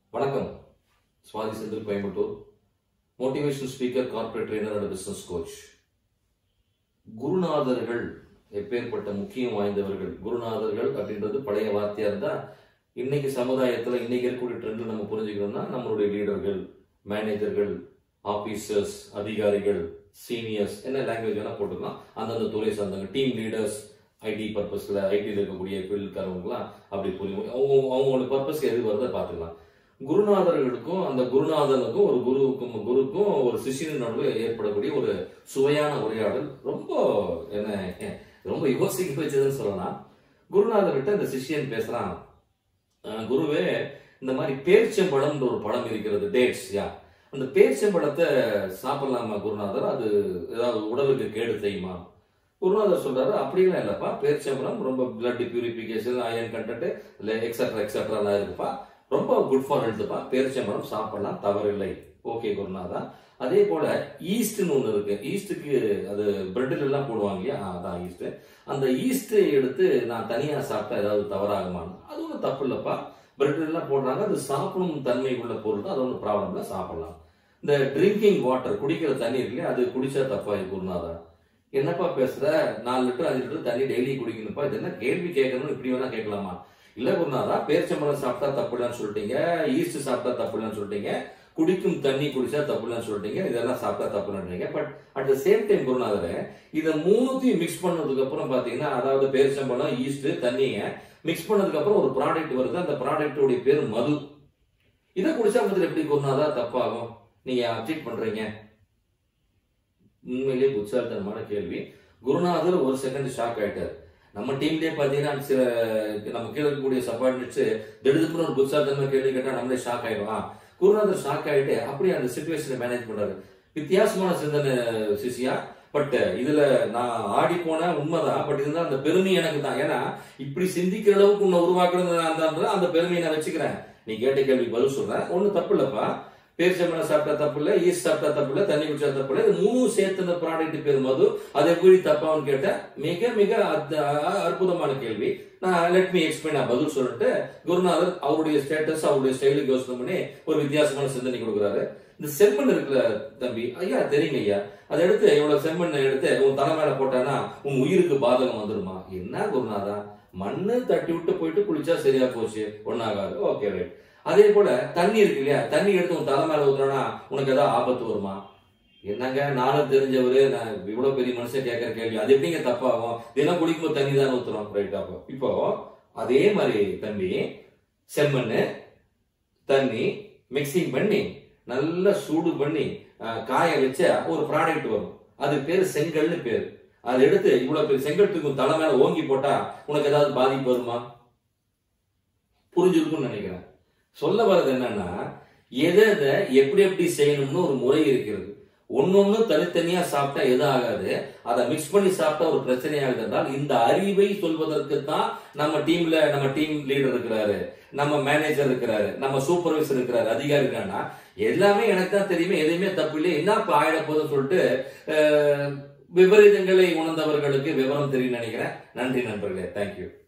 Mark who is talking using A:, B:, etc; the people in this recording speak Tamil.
A: வணக்கம் Swathi Senthil Coimbatore motivation speaker corporate trainer and business coach குருநாதர்கள் எப்பேற்பட்ட முக்கியம் வாய்ந்தவர்கள் குருநாதர்கள் அப்படின்றது பழைய வார்த்தையா இருந்தா இன்னைக்கு சமுதாயத்துல இன்னைக்கு இருக்கக்கூடிய ட்ரெண்ட் நம்ம புரிஞ்சுக்கணும்னா நம்மளுடைய லீடர்கள் மேனேஜர்கள் ஆபீசர்ஸ் அதிகாரிகள் சீனியர்ஸ் என்ன லாங்குவேஜ் வேணா போட்டுக்கலாம் அந்தந்த துறை சார்ந்தவங்க டீம் லீடர்ஸ் ஐடி பர்பஸ்ல ஐடியில் இருக்கக்கூடிய ஃபீல்டுக்காரவங்களாம் அப்படி புரியும் அவங்க அவங்களோட பர்பஸ்க்கு எது வருதோ பார்த்துக்கலாம் குருநாதர்களுக்கும் அந்த குருநாதனுக்கும் ஒரு குருவுக்கும் குருக்கும் ஒரு சிஷியன் நடுவில் ஏற்படக்கூடிய ஒரு சுவையான உரையாடல் ரொம்ப என்ன ரொம்ப யோசிக்க வச்சதுன்னு சொல்லலாம் குருநாதர்கிட்ட இந்த சிஷியன் பேசுறான் "அஹ், குருவே இந்த மாதிரி பேர்ச்சம்பழம்ன்ற ஒரு பழம் இருக்கிறது டேட்ஸ் யா அந்த பேர்ச்சம்பழத்தை சாப்பிடலாமா குருநாதர் அது ஏதாவது உடலுக்கு கேடு செய்யுமா குருநாதர் சொல்றாரு அப்படிலாம் இல்லப்பா பேர்ச்சம்பழம் ரொம்ப பிளட் பியூரிபிகேஷன் அயன் கண்டென்ட் இல்லை எக்ஸட்ரா எக்ஸட்ராலாம் இருக்குப்பா ரொம்ப குட் ஃபார் ஹெல்த்துப்பா பேரிச்சம்பழம் சாப்பிடலாம் தவறில்லை ஓகே குருநாதா அதே போல ஈஸ்ட்னு ஒன்று இருக்கு ஈஸ்ட்டுக்கு அது பிரெட்டில் எல்லாம் போடுவாங்க இல்லையா ஆ, அதான் ஈஸ்ட் அந்த ஈஸ்ட்டை எடுத்து நான் தனியா சாப்பிட்டா ஏதாவது தவறாகுமான்னு அது ஒன்றும் தப்பு இல்லப்பா பிரெட்டில் எல்லாம் போடுறாங்க அது சாப்பிடும் தன்மை உள்ள பொருள் தான் அது ஒன்றும் ப்ராப்ளம் இல்லை சாப்பிடலாம் இந்த ட்ரிங்கிங் வாட்டர் குடிக்கிற தண்ணி இருக்கு இல்லையா அது குடிச்சா தப்பா குருநாதா என்னப்பா பேசுற நாலு லிட்டர் அஞ்சு லிட்டர் தண்ணி டெய்லி குடிக்கணும்ப்பா இது என்ன கேள்வி கேட்கணும் இப்படி வேணா கேட்கலாமா இல்ல குருநாதா பேரிச்சம்பழம் சாப்பிட்டா தப்பு இல்லைன்னு சொல்லிட்டீங்க ஈஸ்ட் சாப்பிட்டா தப்பு இல்லைன்னு சொல்லிட்டீங்க குடிக்கும் தண்ணி குடிச்சா தப்பு இல்லைன்னு சொல்லிட்டீங்க இதெல்லாம் சாப்பிட்டா தப்பு இல்லைன்றீங்க but at the same time குருநாதரே இதை மூணுத்தையும் மிக்ஸ் பண்ணதுக்கு அப்புறம் பாத்தீங்கன்னா அதாவது பேரிச்சம்பழம் ஈஸ்ட் தண்ணிய மிக்ஸ் பண்ணதுக்கு அப்புறம் ஒரு ப்ராடக்ட் வருது அந்த ப்ராடக்டோடைய பேர் மது இதை குடிச்சா முதல்ல எப்படி குருநாதா தப்பாகும் நீங்க அப்டேட் பண்றீங்க உண்மையிலேயே புத்தாலித்தனமான கேள்வி குருநாதர் ஒரு செகண்ட் ஷாக் ஆயிட்டார் நம்ம டீம்லயே பாத்தீங்கன்னா சில நம்ம கீழே இருக்கக்கூடிய சப்பார்டினேட்ஸ் திடுதுப்புன்னு ஒரு புத்தாலித்தனமா கேள்வி கேட்டா நம்மளே ஷாக் ஆயிடும் ஆ, குருநாதர் ஷாக் ஆயிட்டு அப்படியே அந்த சுச்சுவேஷனை மேனேஜ் பண்றாரு வித்தியாசமான சிந்தனை சிசியா பட் இதுல நான் ஆடி போன உண்மைதான் பட் இருந்தா அந்த பெருமை எனக்கு தான் ஏன்னா இப்படி சிந்திக்கிற அளவுக்கு உன்னை உருவாக்குறது நான் தான் அந்த பெருமையை நான் வச்சுக்கிறேன் நீ கேட்ட கேள்வி பதில் சொல்றேன் ஒண்ணு தப்பு இல்லப்பா பேரிச்சம்பழம் சாப்பிட்டா தப்பு இல்ல ஈஸ்ட் சாப்பிட்டா தப்பு இல்ல தண்ணி குடிச்சா தப்பு இல்ல இது மூணும் சேர்த்து இந்த ப்ராடக்ட் பேர் மது அது எப்படி தப்பான்னு கேட்ட மிக மிக அற்ப- அ- அற்புதமான கேள்வி நான் லெட் மீ எக்ஸ்பிளைன் நான் பதில் சொல்லிட்டு குருநாதர் அவருடைய ஸ்டேட்டஸ் அவருடைய ஸ்டைலுக்கு யோசனை பண்ணி ஒரு வித்தியாசமான சிந்தனை கொடுக்குறாரு இந்த செம்மண் இருக்குல்ல தம்பி ஐயா தெரியுங்க ஐயா அதை எடுத்து இவ்வளவு செம்மண்ணை எடுத்து உன் தலை மேல போட்டானா உன் உயிருக்கு பாதகம் வந்துருமா என்ன குருநாதா மண்ணு தட்டி விட்டு போயிட்டு குளிச்சா சரியா போச்சு ஒன்னாகாது ஓகே ரைட் அதே போல தண்ணி இருக்கு இல்லையா தண்ணி எடுத்து உன் தலை மேல ஊத்துறனா உனக்கு ஏதாவது ஆபத்து வருமா என்னங்க நானும் தெரிஞ்சவரு நான் இவ்வளவு பெரிய மனுஷன் கேட்கற கேள்வி அது எப்படிங்க தப்பாகும் தினம் குடிக்கும்போது தண்ணி தான் ஊத்துறோம் ரைட் அப்போ இப்போ அதே மாதிரி தம்பி செம்மண்ணு தண்ணி மிக்சிங் பண்ணி நல்லா சூடு பண்ணி அஹ், காய வச்ச ஒரு ப்ராடக்ட் வரும் அது பேரு செங்கல்னு பேரு அதை எடுத்து இவ்வளவு பெரிய செங்கல் தூக்கும் தலை மேல ஓங்கி போட்டா உனக்கு ஏதாவது பாதிப்பு வருமா புரிஞ்சிருக்கும்னு நினைக்கிறேன் சொல்ல வர்றது என்னன்னா எதை எதை எப்படி எப்படி செய்யணும்னு ஒரு முறை இருக்கிறது ஒன்னொன்னு தனித்தனியா சாப்பிட்டா எதுவும் ஆகாது அதை மிக்ஸ் பண்ணி சாப்பிட்டா ஒரு பிரச்சனை ஆகுது என்றால் இந்த அறிவை சொல்வதற்கு தான் நம்ம டீம்ல நம்ம டீம் லீடர் இருக்கிறாரு நம்ம மேனேஜர் இருக்கிறாரு நம்ம சூப்பர்வைசர் இருக்கிறாரு அதிகாரி இருக்காங்கன்னா எல்லாமே எனக்கு தான் தெரியுமே எதுவுமே தப்பு இல்லை என்ன இப்ப ஆயிட போதுன்னு சொல்லிட்டு அஹ், விபரீதங்களை உணர்ந்தவர்களுக்கு விவரம் தெரியும் நினைக்கிறேன் நன்றி நண்பர்களே தேங்க்யூ